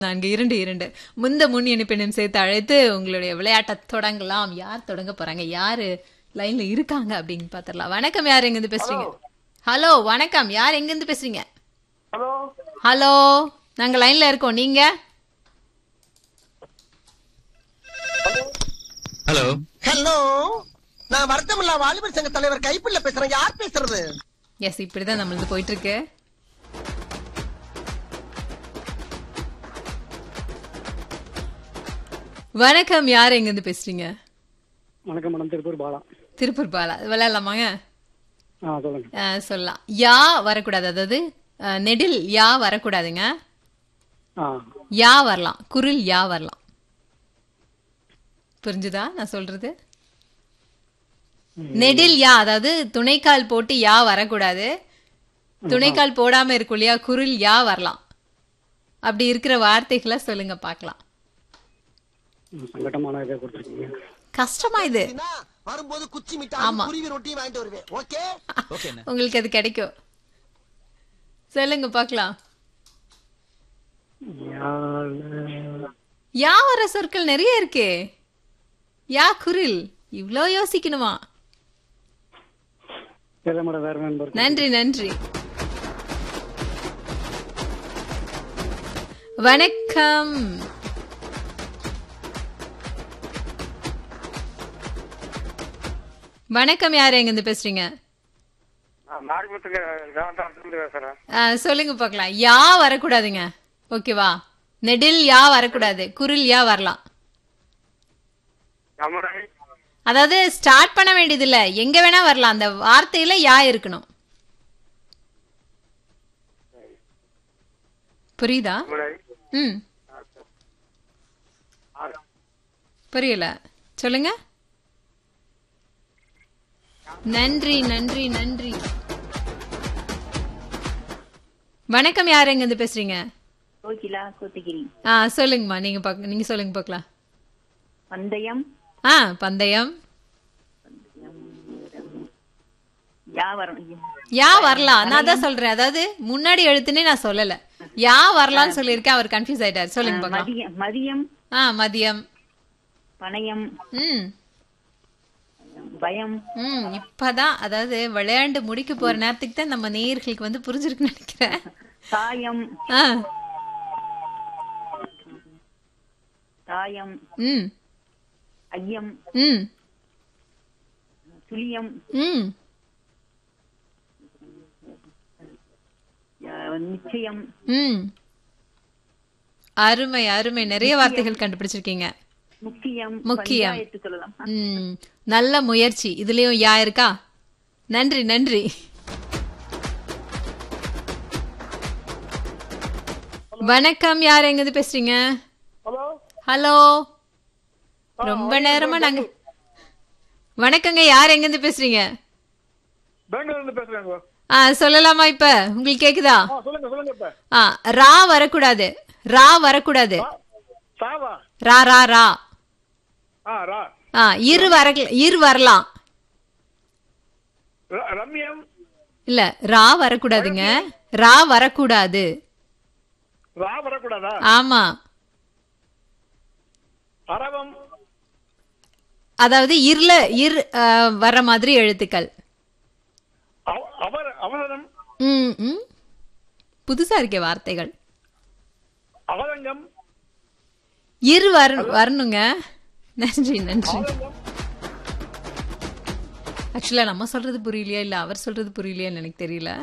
நான்கு இரண்டு இரண்டு முந்த முன் இணைப்பினும் சேர்த்து அழைத்து உங்களுடைய விளையாட்டை தொடங்கலாம் யார் தொடங்க போறாங்க யாரு லைன்ல இருக்காங்க அப்படின்னு பாத்திரலாம் வணக்கம் யார் எங்க இருந்து பேசுறீங்க ஹலோ வணக்கம் யார் எங்க இருந்து பேசுறீங்க ஹலோ ஹலோ நாங்க லைன்ல இருக்கோம் நீங்க ஹலோ ஹலோ நான் வருத்தமில்லா வாலிபர் சங்க தலைவர் கைப்பிள்ள பேசுறேன் யார் பேசுறது எஸ் இப்படிதான் நம்மளது போயிட்டு இருக்கு வணக்கம் யார் எங்க இருந்து பேசுறீங்க வணக்கம் மேடம் திருப்பூர் பாலா திருப்பூர் பாலா விளையாடலாமாங்க ஆ சொல்லுங்க அஹ், சொல்லலாம் யா வரக்கூடாது அதாவது அஹ், நெடில் யா வரக்கூடாதுங்க ஆ யா வரலாம் குரில் யா வரலாம் புரிஞ்சுதா நான் சொல்றது நெடில் யா அதாவது துணைக்கால் போட்டு யா வரக்கூடாது துணைக்கால் போடாம இருக்கும் இல்லையா குரில் யா வரலாம் அப்படி இருக்கிற வார்த்தைகளை சொல்லுங்க பார்க்கலாம் ம், சங்கடமான இதை கொடுத்துருக்கீங்க கஷ்டமா இது என்ன, வரும்போது குச்சி ஆமா. மிட்டாய் குருவி ரொட்டியும் வாங்கிட்டு வருவேன் ஓகே ஓகே உங்களுக்கு அது கிடைக்கும் சொல்லுங்க பார்க்கலாம் யாழ், யா வர சொற்கள் நிறைய இருக்கே யா குரில் இவ்ளோ யோசிக்கணுமா தெரியல மேடம் வேற நண்பர் நன்றி நன்றி வணக்கம் வணக்கம் யார் எங்க இருந்து பேசுறீங்க நாகபுரத்துக்கு கிராமத்தில் பேசுறேன் ஆ, சொல்லுங்க பார்க்கலாம் யா வரக்கூடாதுங்க ஓகேவா நெடில் யா வரக்கூடாது குரில் யா வரலாம் யமுனை அதாவது ஸ்டார்ட் பண்ண வேண்டியது இல்ல எங்க வேணா வரலாம் அந்த வார்த்தையில யா இருக்கணும் புரியுதா யமுனை ம் புரியல சொல்லுங்க நன்றி நன்றி நன்றி வணக்கம் யார் எங்க இருந்து பேசுறீங்க கோகிலா கோத்தகிரி ஆ சொல்லுங்கம்மா நீங்க பாக்க நீங்க சொல்லுங்க பார்க்கலாம் பந்தயம் ஆ பந்தயம் யாவரம் யா வரலாம் நான் தான் சொல்றேன் அதாவது முன்னாடி எழுத்துனே நான் சொல்லல யா வரலாம்னு சொல்லியிருக்கேன் அவர் கன்ஃபியூஸ் ஆயிட்டார் சொல்லுங்க பார்க்கலாம் மதியம் மதியம் ஆ மதியம் பணயம் ம் பயம் ம் இப்பதான் அதாவது விளையாண்டு முடிக்க போற நேரத்துக்கு தான் நம்ம நேயர்களுக்கு வந்து புரிஞ்சிருக்குன்னு நினைக்கிறேன் தாயம் ஆ தாயம் ம் ஐயம் ம் துளியம் ம் அஹ், நிச்சயம் ம் அருமை அருமை நிறைய வார்த்தைகள் கண்டுபிடிச்சிருக்கீங்க முக்கியம் முக்கியம். பஞ்சாயத்து சொல்லலாம் ம் நல்ல முயற்சி இதுலயும் யா இருக்கா நன்றி நன்றி வணக்கம் யார் எங்க இருந்து பேசுறீங்க ஹலோ ஹலோ ரொம்ப நேரமா நாங்க வணக்கங்க யார் எங்க இருந்து பேசுறீங்க பெங்களூர்ல இருந்து பேசுறேங்க ஆ சொல்லலாமா இப்ப உங்களுக்கு கேக்குதா ஆ சொல்லுங்க சொல்லுங்க இப்ப ஆ ரா வரக்கூடாது ரா வரக்கூடாது சாவா ரா ரா ரா ஆ ரா ஆ இரு வர இரு வரலாம் ர- ரம்யம் இல்ல ரா வரக்கூடாதுங்க ரா வரக்கூடாது ரா வரக்கூடாதா ஆமா அரவம் அதாவது இருல இர் ஆ, வர மாதிரி எழுத்துக்கள் அவ- அவர் அவசரம் ம் ம் புதுசா இருக்கே வார்த்தைகள் அவலங்கம் இரு வர வரணுங்க நன்றி நன்றி ஆக்சுவலா நம்ம சொல்றது புரியலையா இல்ல அவர் சொல்றது புரியலையான்னு எனக்கு தெரியல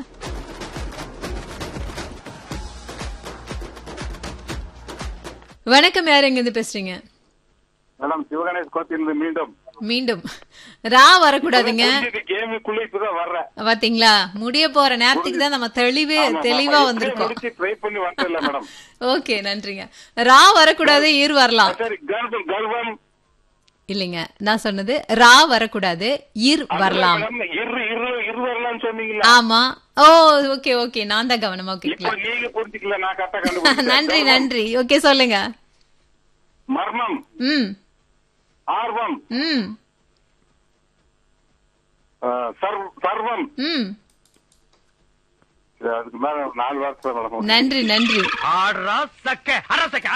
வணக்கம் யார் எங்க இருந்து பேசுறீங்க மேடம் சிவகணேஷ் கோத்திலிருந்து மீண்டும் மீண்டும் ரா வரக்கூடாதுங்க கேமுக்குள்ள இப்பதான் வர்றேன் பாத்தீங்களா முடிய போற நேரத்துக்கு தான் நம்ம தெளிவு தெளிவா வந்திருக்கோம் முடிச்சு ட்ரை பண்ணி வந்துடல மேடம் ஓகே நன்றிங்க ரா வரக்கூடாது இர் வரலாம் சரி கர்ப்பம் கர்ப்பம் இல்லைங்க நான் சொன்னது ரா வரக்கூடாது இர் வரலாம் மேடம், இரு இரு இரு வரலாம்னு சொன்னீங்களா ஆமா ஓ ஓகே ஓகே நான் தான் கவனமா இப்ப கேட்கல நீங்க புரிஞ்சுக்கல நான் கரெக்டா கண்டுபிடிச்சேன் நன்றி நன்றி ஓகே சொல்லுங்க மர்மம் ம் ஆர்வம் ம் அஹ், சர்வ- சர்வம் ம் இது அதுக்கு மேல ஒரு நாலு வாரத்துல நடக்கும் நன்றி நன்றி ஆடுறா சக்க அரசக்க